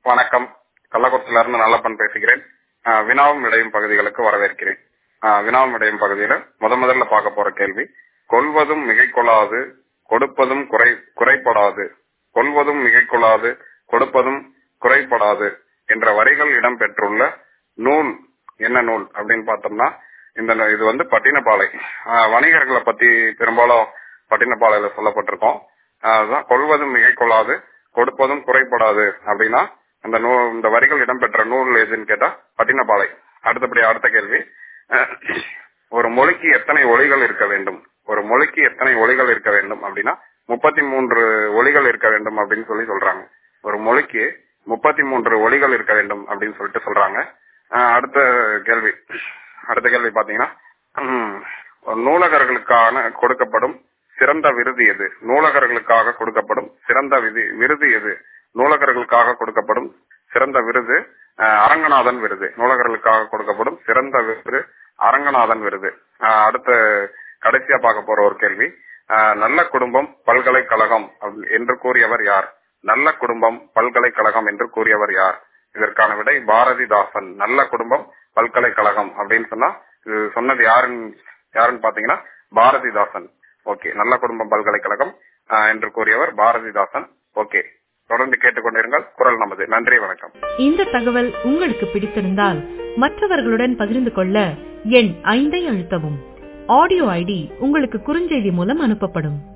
வணக்கம் கள்ளக்குறிச்சியில இருந்து நல்லப்பன் பேசுகிறேன் ஆஹ் வினாவும் விடையும் பகுதிகளுக்கு வரவேற்கிறேன் ஆஹ் வினாவும் விடையும் பகுதியில முத முதல்ல பார்க்க போற கேள்வி கொள்வதும் மிகை கொள்ளாது கொடுப்பதும் குறை குறைப்படாது கொள்வதும் மிகை கொள்ளாது கொடுப்பதும் குறைப்படாது என்ற வரிகள் இடம்பெற்றுள்ள நூல் என்ன நூல் அப்படின்னு பார்த்தோம்னா இந்த நூ- இது வந்து பட்டினப்பாலை ஆஹ் வணிகர்களை பத்தி பெரும்பாலும் பட்டினப்பாலையில சொல்லப்பட்டிருக்கோம் ஆஹ் அதுதான் கொள்வதும் மிகை கொள்ளாது கொடுப்பதும் குறைப்படாது அப்படின்னா அந்த நூ இந்த வரிகள் இடம்பெற்ற நூல் எதுன்னு கேட்டா பட்டினப்பாலை அடுத்தபடி அடுத்த கேள்வி அஹ், ஒரு மொழிக்கு எத்தனை ஒலிகள் இருக்க வேண்டும் ஒரு மொழிக்கு எத்தனை ஒலிகள் இருக்க வேண்டும் அப்படின்னா முப்பத்தி மூன்று ஒலிகள் இருக்க வேண்டும் அப்படின்னு சொல்லி சொல்றாங்க ஒரு மொழிக்கு முப்பத்தி மூன்று ஒலிகள் இருக்க வேண்டும் அப்படின்னு சொல்லிட்டு சொல்றாங்க அஹ், அடுத்த கேள்வி அடுத்த கேள்வி பாத்தீங்கன்னா உம், நூலகர்களுக்கான கொடுக்கப்படும் சிறந்த விருது எது நூலகர்களுக்காக கொடுக்கப்படும் சிறந்த விதி விருது எது நூலகர்களுக்காக கொடுக்கப்படும் சிறந்த விருது அஹ், அரங்கநாதன் விருது நூலகர்களுக்காக கொடுக்கப்படும் சிறந்த விருது அரங்கநாதன் விருது அஹ், அடுத்த கடைசியா பார்க்க போற ஒரு கேள்வி அஹ், நல்ல குடும்பம் பல்கலைக்கழகம் அப்படி- என்று கூறியவர் யார் நல்ல குடும்பம் பல்கலைக்கழகம் என்று கூறியவர் யார் இதற்கான விடை பாரதிதாசன் நல்ல குடும்பம் பல்கலைக்கழகம் அப்படின்னு சொன்னா இது சொன்னது யாருன்னு யாருன்னு பாத்தீங்கன்னா பாரதிதாசன் ஓகே நல்ல குடும்பம் பல்கலைக்கழகம் ஆஹ், என்று கூறியவர் பாரதிதாசன் ஓகே தொடர்ந்து கேட்டுக்கொண்டிருங்கள் குரல் நமது நன்றி வணக்கம் இந்த தகவல் உங்களுக்கு பிடித்திருந்தால் மற்றவர்களுடன் பகிர்ந்து கொள்ள எண் ஐந்தை அழுத்தவும் ஆடியோ ஐடி உங்களுக்கு குறுஞ்செய்தி மூலம் அனுப்பப்படும்